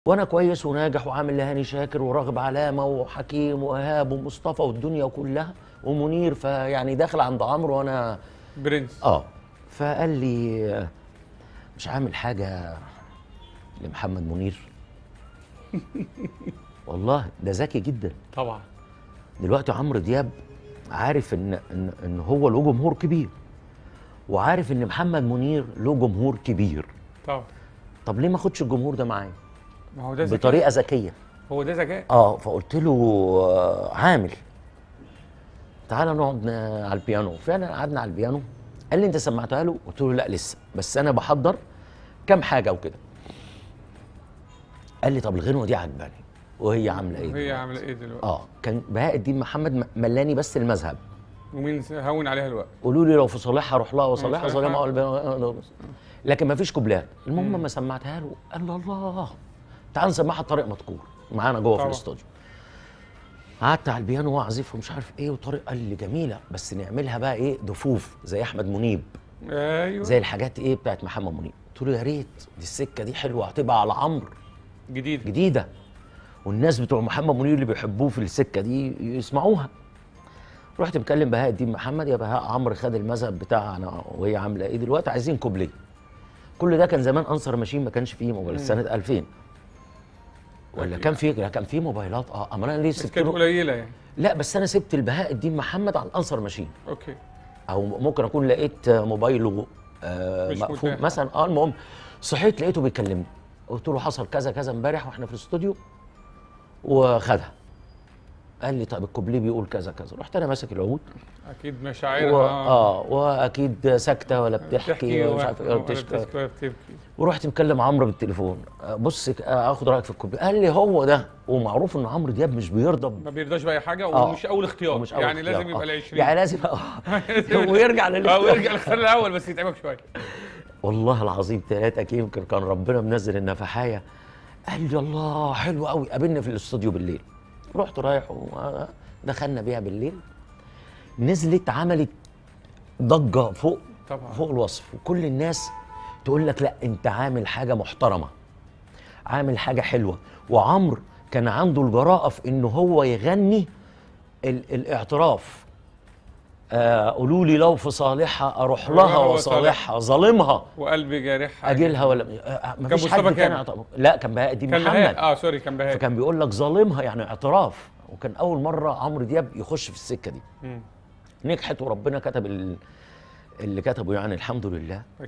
وانا كويس وناجح وعامل لهاني شاكر وراغب علامه وحكيم وايهاب ومصطفى والدنيا كلها ومنير فيعني داخل عند عمرو وانا برنس اه فقال لي آه، مش عامل حاجه لمحمد منير والله ده ذكي جدا طبعا دلوقتي عمرو دياب عارف ان ان ان هو له جمهور كبير وعارف ان محمد منير له جمهور كبير طبعا طب ليه ما اخدش الجمهور ده معايا ما هو ده ذكاء بطريقه ذكيه هو ده ذكاء اه فقلت له آه، عامل تعالى نقعد ن- على البيانو فعلا قعدنا على البيانو قال لي انت سمعتها له قلت له لا لسه بس انا بحضر كام حاجه وكده قال لي طب الغنوه دي عجباني وهي عامله ايه هي دلوقتي؟ عامله ايه دلوقتي اه كان بهاء الدين محمد م- ملاني بس المذهب ومين هون عليها الوقت قولوا لي لو في صالحها اروح لها وصالحها صالحها. صالحها أقول بها- لكن ما فيش كوبلات المهم ما سمعتها له قال له الله تعال نسمعها طارق مدكور معانا جوه في طبعا. الاستوديو قعدت على البيانو واعزف ومش عارف ايه وطارق قال لي جميله بس نعملها بقى ايه ضفوف زي احمد منيب ايوه زي الحاجات ايه بتاعت محمد منيب قلت له يا ريت دي السكه دي حلوه هتبقى على عمرو جديد جديده والناس بتوع محمد منير اللي بيحبوه في السكه دي يسمعوها رحت مكلم بهاء الدين محمد يا بهاء عمرو خد المذهب بتاعنا وهي عامله ايه دلوقتي عايزين كوبليه كل ده كان زمان انصر ماشين ما كانش فيه موبايل سنه 2000 ولا كان في كان في موبايلات اه اما انا ليه بس سبت كانت له قليله يعني لا بس انا سبت البهاء الدين محمد على الانصر ماشين اوكي او ممكن اكون لقيت موبايله آه مش مقفول متاح. مثلا اه المهم صحيت لقيته بيكلمني قلت له حصل كذا كذا امبارح واحنا في الاستوديو وخدها قال لي طب الكوبليه بيقول كذا كذا رحت انا ماسك العود اكيد و... مشاعرها اه واكيد ساكته ولا بتحكي ولا مش عارف ايه ولا ولا بتشكي بتشكي ولا بتبكي ورحت مكلم عمرو بالتليفون آه، بص آه، اخد رايك في الكوبليه قال لي هو ده ومعروف ان عمرو دياب مش بيرضى ما بيرضاش باي حاجه آه. ومش اول اختيار ومش أول يعني اختيار. لازم يبقى آه. ال 20 يعني لازم آه. ويرجع اه للاختيار ويرجع الاختيار الاول بس يتعبك شويه والله العظيم ثلاثة يمكن كان ربنا منزل النفحاية قال لي الله حلو قوي قابلني في الاستوديو بالليل رحت رايح ودخلنا بيها بالليل نزلت عملت ضجة فوق طبعا فوق الوصف وكل الناس تقول لك لا انت عامل حاجة محترمة عامل حاجة حلوة وعمرو كان عنده الجراءة في انه هو يغني ال الاعتراف آه قولوا لي لو في صالحها اروح لها لها وصالحها ظالمها وقلبي جارحها اجيلها ولا آه، ما كان فيش مصطفى حد كان كامل. اعتراف. لا كان بهاء الدين كان محمد بهاء اه سوري كان بهاء فكان بيقول لك ظالمها يعني اعتراف وكان اول مره عمرو دياب يخش في السكه دي مم. نجحت وربنا كتب ال- اللي كتبه يعني الحمد لله